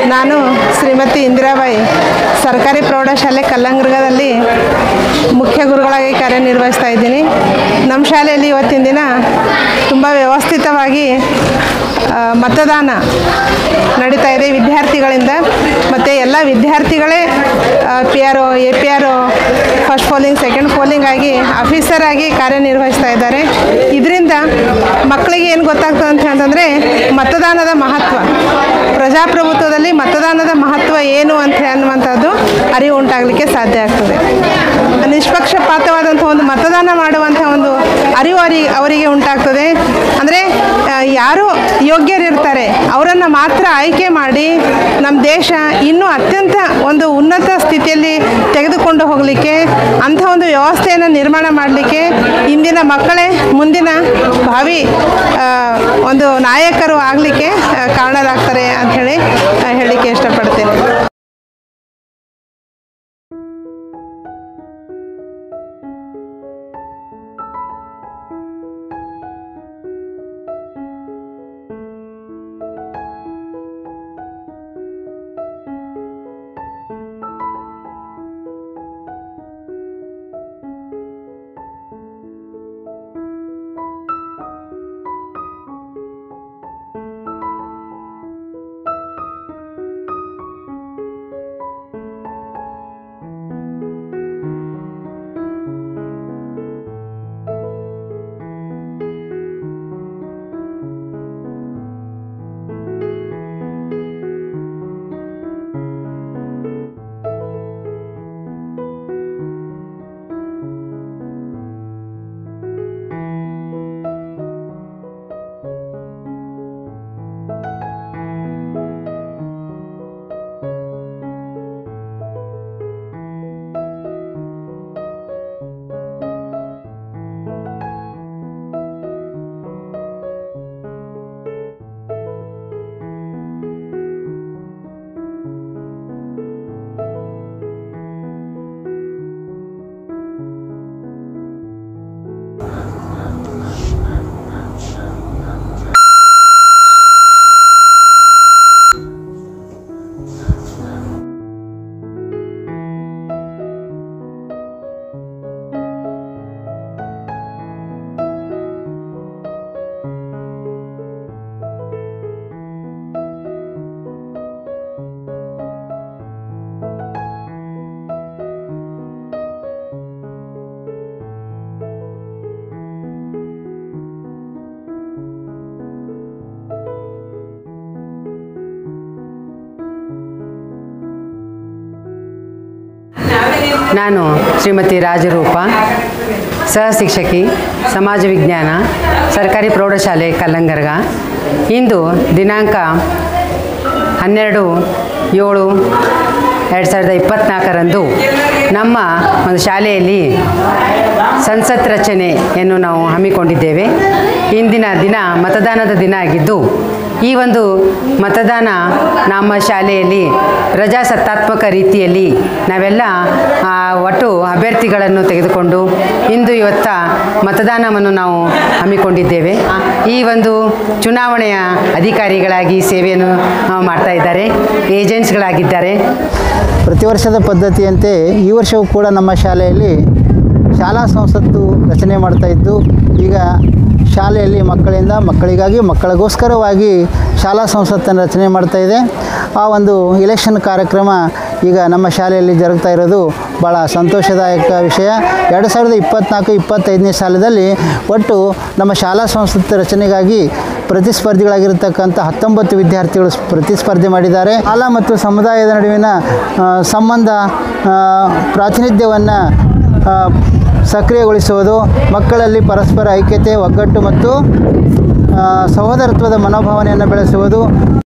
ನಾನು ಶ್ರೀಮತಿ ಇಂದಿರಾಬಾಯಿ ಸರ್ಕಾರಿ ಪ್ರೌಢಶಾಲೆ ಕಲ್ಲಂಗೃಗದಲ್ಲಿ ಮುಖ್ಯ ಗುರುಗಳಾಗಿ ಕಾರ್ಯನಿರ್ವಹಿಸ್ತಾ ಇದ್ದೀನಿ ನಮ್ಮ ಶಾಲೆಯಲ್ಲಿ ಇವತ್ತಿನ ದಿನ ತುಂಬ ವ್ಯವಸ್ಥಿತವಾಗಿ ಆ, ಮತದಾನ ನಡೀತಾ ಇದೆ ವಿದ್ಯಾರ್ಥಿಗಳಿಂದ ಮತ್ತು ಎಲ್ಲ ವಿದ್ಯಾರ್ಥಿಗಳೇ P R O A P R O first polling second polling ಆಗಿ ಆಫೀಸರ್ ಆಗಿ ಕಾರ್ಯನಿರ್ವಹಿಸ್ತಾ ಇದ್ದಾರೆ ಇದರಿಂದ ಮಕ್ಕಳಿಗೆ ಏನು ಗೊತ್ತಾಗ್ತದೆ ಅಂತ ಅಂತಂದರೆ ಮತದಾನದ ಮಹತ್ವ ಪ್ರಜಾಪ್ರಭುತ್ವದಲ್ಲಿ ಮತದಾನದ ಮಹತ್ವ ಏನು ಅಂತ ಅನ್ನುವಂಥದ್ದು ಅರಿವು ಉಂಟಾಗಲಿಕ್ಕೆ ಸಾಧ್ಯ ಆಗ್ತದೆ ನಿಷ್ಪಕ್ಷಪಾತವಾದಂಥ ಒಂದು ಮತದಾನ ಮಾಡುವಂಥ ಒಂದು ಅರಿವು ಅರಿ ಅವರಿಗೆ ಉಂಟಾಗ್ತದೆ ಅಂದರೆ ಯಾರು ಯೋಗ್ಯರಿರ್ತಾರೆ ಅವರನ್ನು ಮಾತ್ರ ಆಯ್ಕೆ ಮಾಡಿ ನಮ್ಮ ದೇಶ ಇನ್ನೂ ಅತ್ಯಂತ ಒಂದು ಉನ್ನತ ಸ್ಥಿತಿಯಲ್ಲಿ ತೆಗೆದುಕೊಂಡು ಹೋಗಲಿಕ್ಕೆ ಅಂಥ ಒಂದು ವ್ಯವಸ್ಥೆಯನ್ನು ನಿರ್ಮಾಣ ಮಾಡಲಿಕ್ಕೆ ಇಂದಿನ ಮಕ್ಕಳೇ ಮುಂದಿನ ಭಾವಿ ಆ, ಒಂದು ನಾಯಕರು ಆಗಲಿಕ್ಕೆ ಕಾರಣರಾಗ್ತಾರೆ ಅಂಥೇಳಿ ಹೇಳಲಿಕ್ಕೆ ಇಷ್ಟಪಡ್ತೇನೆ ನಾನು ಶ್ರೀಮತಿ ರಾಜರೂಪ ಸಹ ಶಿಕ್ಷಕಿ ಸಮಾಜ ವಿಜ್ಞಾನ ಸರ್ಕಾರಿ ಪ್ರೌಢಶಾಲೆ ಕಲ್ಲಂಗರ್ಗ ಇಂದು ದಿನಾಂಕ ಹನ್ನೆರಡು ಏಳು ಎರಡು ಸಾವಿರದ ಇಪ್ಪತ್ತ್ನಾಲ್ಕರಂದು ನಮ್ಮ ಒಂದು ಶಾಲೆಯಲ್ಲಿ ಸಂಸತ್ ರಚನೆಯನ್ನು ನಾವು ಹಮ್ಮಿಕೊಂಡಿದ್ದೇವೆ ಇಂದಿನ ದಿನ ಮತದಾನದ ದಿನ ಆಗಿದ್ದು ಈ ಒಂದು ಮತದಾನ ನಮ್ಮ ಶಾಲೆಯಲ್ಲಿ ಪ್ರಜಾಸತ್ತಾತ್ಮಕ ರೀತಿಯಲ್ಲಿ ನಾವೆಲ್ಲ ಆ, ಒಟ್ಟು ಅಭ್ಯರ್ಥಿಗಳನ್ನು ತೆಗೆದುಕೊಂಡು ಇಂದು ಇವತ್ತ ಮತದಾನವನ್ನು ನಾವು ಹಮ್ಮಿಕೊಂಡಿದ್ದೇವೆ ಈ ಒಂದು ಚುನಾವಣೆಯ ಅಧಿಕಾರಿಗಳಾಗಿ ಸೇವೆಯನ್ನು ಆ, ಮಾಡ್ತಾ ಇದ್ದಾರೆ ಏಜೆಂಟ್ಸ್ಗಳಾಗಿದ್ದಾರೆ ಪ್ರತಿ ವರ್ಷದ ಪದ್ಧತಿಯಂತೆ ಈ ವರ್ಷವೂ ಕೂಡ ನಮ್ಮ ಶಾಲೆಯಲ್ಲಿ ಶಾಲಾ ಸಂಸತ್ತು ರಚನೆ ಮಾಡ್ತಾ ಇದ್ದು ಈಗ ಶಾಲೆಯಲ್ಲಿ ಮಕ್ಕಳಿಂದ ಮಕ್ಕಳಿಗಾಗಿ ಮಕ್ಕಳಿಗೋಸ್ಕರವಾಗಿ ಶಾಲಾ ಸಂಸತ್ತನ್ನು ರಚನೆ ಮಾಡ್ತಾ ಇದೆ ಆ ಒಂದು ಇಲೆಕ್ಷನ್ ಕಾರ್ಯಕ್ರಮ ಈಗ ನಮ್ಮ ಶಾಲೆಯಲ್ಲಿ ಜರುಗ್ತಾ ಇರೋದು ಭಾಳ ಸಂತೋಷದಾಯಕ ವಿಷಯ ಎರಡು ಸಾವಿರದ ಇಪ್ಪತ್ತ್ನಾಲ್ಕು ಇಪ್ಪತ್ತೈದನೇ ಸಾಲದಲ್ಲಿ ಒಟ್ಟು ನಮ್ಮ ಶಾಲಾ ಸಂಸತ್ತು ರಚನೆಗಾಗಿ ಪ್ರತಿಸ್ಪರ್ಧಿಗಳಾಗಿರ್ತಕ್ಕಂಥ ಹತ್ತೊಂಬತ್ತು ವಿದ್ಯಾರ್ಥಿಗಳು ಪ್ರತಿಸ್ಪರ್ಧೆ ಮಾಡಿದ್ದಾರೆ ಶಾಲಾ ಮತ್ತು ಸಮುದಾಯದ ನಡುವಿನ ಆ, ಸಂಬಂಧ ಆ, ಪ್ರಾತಿನಿಧ್ಯವನ್ನು ಆ, ಸಕ್ರಿಯಗೊಳಿಸುವುದು ಮಕ್ಕಳಲ್ಲಿ ಪರಸ್ಪರ ಐಕ್ಯತೆ ಒಗ್ಗಟ್ಟು ಮತ್ತು ಆ, ಸಹೋದರತ್ವದ ಮನೋಭಾವನೆಯನ್ನು ಬೆಳೆಸುವುದು